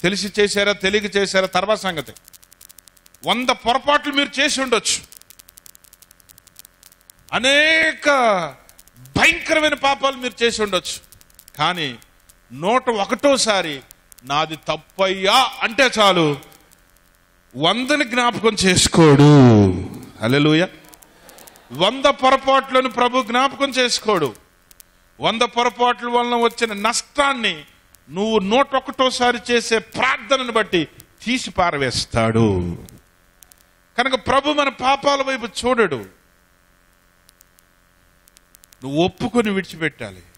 తెలిసి చేశారా తెలియక చేశారా తర్వాత సంగతి వంద పొరపాట్లు మీరు చేసి ఉండొచ్చు అనేక భయంకరమైన పాపాలు మీరు చేసి ఉండొచ్చు కానీ నూట ఒకటోసారి నాది తప్పయ్యా అంటే చాలు వందని జ్ఞాపకం చేసుకోడు హల్లెలూయా వంద పొరపాట్లను ప్రభు జ్ఞాపకం చేసుకోడు వంద పొరపాట్ల వలన వచ్చిన నష్టాన్ని నువ్వు నూట ఒకటోసారి చేసే ప్రార్థనను బట్టి తీసి పారవేస్తాడు కనుక ప్రభు మన పాపాల వైపు చూడడు నువ్వు ఒప్పుకొని విడిచిపెట్టాలి